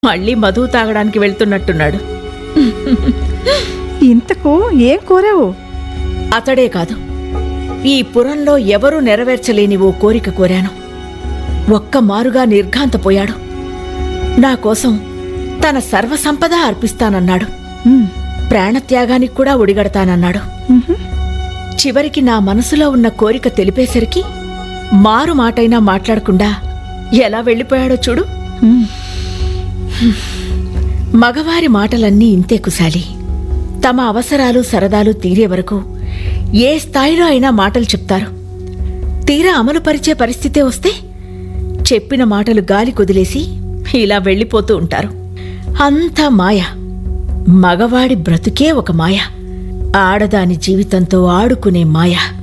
మళ్ళీ మధువు తాగడానికి వెళ్తున్నట్టున్నాడు ఇంతకు ఏం కోరావు అతడే కాదు ఈ పురంలో ఎవరూ నెరవేర్చలేని ఓ కోరిక కోరాను ఒక్క మారుగా నిర్ఘాంతపోయాడు నా కోసం తన సర్వసంపద అర్పిస్తానన్నాడు ఉమ్, ప్రాణత్యాగానికి కూడా ఒడిగడతానన్నాడు ఉహు, చివరికి నా మనసులో ఉన్న కోరిక తెలిపేసరికి మారు మాటైనా మాట్లాడకుండా ఎలా వెళ్ళిపోయాడో చూడు ఉమ్. మగవారి మాటలన్నీ ఇంతే కుశాలి తమ అవసరాలు సరదాలు తీరే వరకు ఏ స్థాయిలో అయినా మాటలు చెప్తారు తీరా అమలు పరిచే పరిస్థితే వస్తే చెప్పిన మాటలు గాలి కొదిలేసి ఇలా వెళ్ళిపోతూ ఉంటారు అంతా మాయ మగవాడి బ్రతుకే ఒక మాయ ఆడదాని జీవితంతో ఆడుకునే మాయ